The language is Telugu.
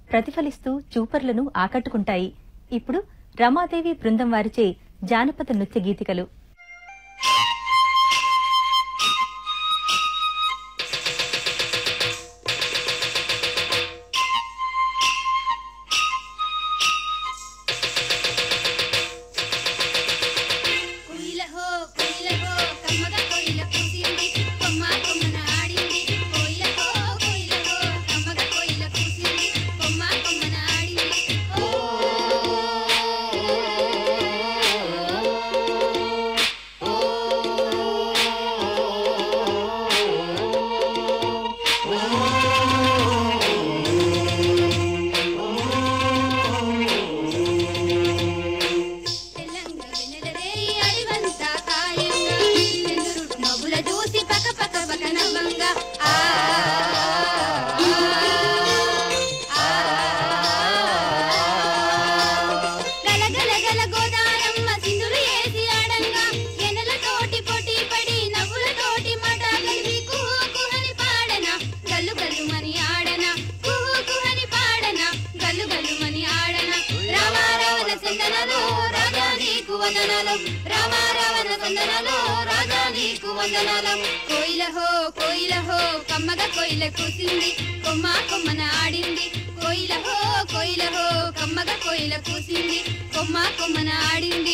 ప్రతిఫలిస్తూ చూపర్లను ఆకట్టుకుంటాయి ఇప్పుడు రమాదేవి బృందం వారిచే జానపద నృత్య గీతికలు కొయిలహో కొయిలహో కమ్మగ కొయిల కూసింది కొమ్మ కొమ్మన ఆడింది కొయిలహో కొయిలహో కమ్మగ కొయిల కూసింది కొమ్మ కొమ్మన ఆడింది ఓ తెలంగ వెన్నెలరే అడివంతా కాయంగా చంద్రుడు మబ్బుల చూసి పక పక పక నవ్వంగా ఆ గల గల గల గోదారమ్మ సింధులు ఏసి ఆడంగా ఎనల తోటి పొటి పడి నవ్వుల తోటి మాట కలిపి కుహు కుహని పాడన గల్లు గల్లు మని ఆడన కుహు కుహని పాడన గల్లు గల్లు మని ఆడన రామారావణ చందనలో రాజా నీకు వందనాలు రామారావణ చందనలో రాజా నీకు వందనాలు కోయిలహో కోయిలహో కమ్మగ కోయిల కూసింది కొమ్మ కొమ్మన ఆడింది కోయిలహో కోయిలహో కమ్మగ కోయిల కూసింది కొమ్మ కొమ్మన ఆడింది